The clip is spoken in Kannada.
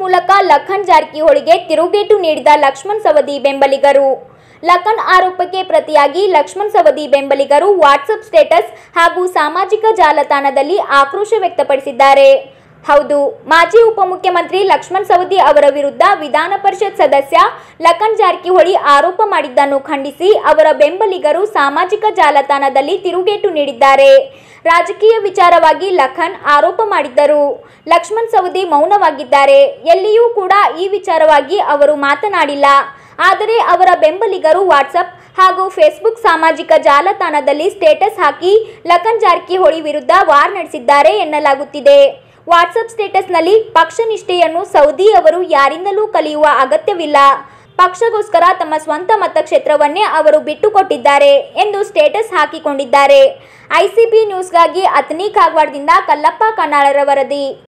ಮೂಲಕ ಲಖನ್ ಜಾರಕಿಹೊಳಿಗೆ ತಿರುಗೇಟು ನೀಡಿದ ಲಕ್ಷ್ಮಣ್ ಸವದಿ ಬೆಂಬಲಿಗರು ಲಖನ್ ಆರೋಪಕ್ಕೆ ಪ್ರತಿಯಾಗಿ ಲಕ್ಷ್ಮಣ್ ಸವದಿ ಬೆಂಬಲಿಗರು ವಾಟ್ಸಪ್ ಸ್ಟೇಟಸ್ ಹಾಗೂ ಸಾಮಾಜಿಕ ಜಾಲತಾಣದಲ್ಲಿ ಆಕ್ರೋಶ ವ್ಯಕ್ತಪಡಿಸಿದ್ದಾರೆ ಹೌದು ಮಾಜಿ ಉಪಮುಖ್ಯಮಂತ್ರಿ ಲಕ್ಷ್ಮಣ್ ಸವದಿ ಅವರ ವಿರುದ್ಧ ವಿಧಾನ ಪರಿಷತ್ ಸದಸ್ಯ ಲಖನ್ ಜಾರಕಿಹೊಳಿ ಆರೋಪ ಮಾಡಿದ್ದನ್ನು ಖಂಡಿಸಿ ಅವರ ಬೆಂಬಲಿಗರು ಸಾಮಾಜಿಕ ಜಾಲತಾಣದಲ್ಲಿ ತಿರುಗೇಟು ನೀಡಿದ್ದಾರೆ ರಾಜಕೀಯ ವಿಚಾರವಾಗಿ ಲಖನ್ ಆರೋಪ ಮಾಡಿದ್ದರು ಲಕ್ಷ್ಮಣ್ ಸವದಿ ಮೌನವಾಗಿದ್ದಾರೆ ಎಲ್ಲಿಯೂ ಕೂಡ ಈ ವಿಚಾರವಾಗಿ ಅವರು ಮಾತನಾಡಿಲ್ಲ ಆದರೆ ಅವರ ಬೆಂಬಲಿಗರು ವಾಟ್ಸಪ್ ಹಾಗೂ ಫೇಸ್ಬುಕ್ ಸಾಮಾಜಿಕ ಜಾಲತಾಣದಲ್ಲಿ ಸ್ಟೇಟಸ್ ಹಾಕಿ ಲಖನ್ ಜಾರಕಿಹೊಳಿ ವಿರುದ್ಧ ವಾರ್ ನಡೆಸಿದ್ದಾರೆ ಎನ್ನಲಾಗುತ್ತಿದೆ ವಾಟ್ಸಪ್ ಸ್ಟೇಟಸ್ನಲ್ಲಿ ಪಕ್ಷ ನಿಷ್ಠೆಯನ್ನು ಸೌದಿ ಅವರು ಯಾರಿಂದಲೂ ಕಲಿಯುವ ಅಗತ್ಯವಿಲ್ಲ ಪಕ್ಷಗೋಸ್ಕರ ತಮ್ಮ ಸ್ವಂತ ಮತಕ್ಷೇತ್ರವನ್ನೇ ಅವರು ಬಿಟ್ಟುಕೊಟ್ಟಿದ್ದಾರೆ ಎಂದು ಸ್ಟೇಟಸ್ ಹಾಕಿಕೊಂಡಿದ್ದಾರೆ ಐಸಿಬಿ ನ್ಯೂಸ್ಗಾಗಿ ಅತನಿ ಕಾಗವಾಡದಿಂದ ಕಲ್ಲಪ್ಪ ಕನ್ನಾಳರ ವರದಿ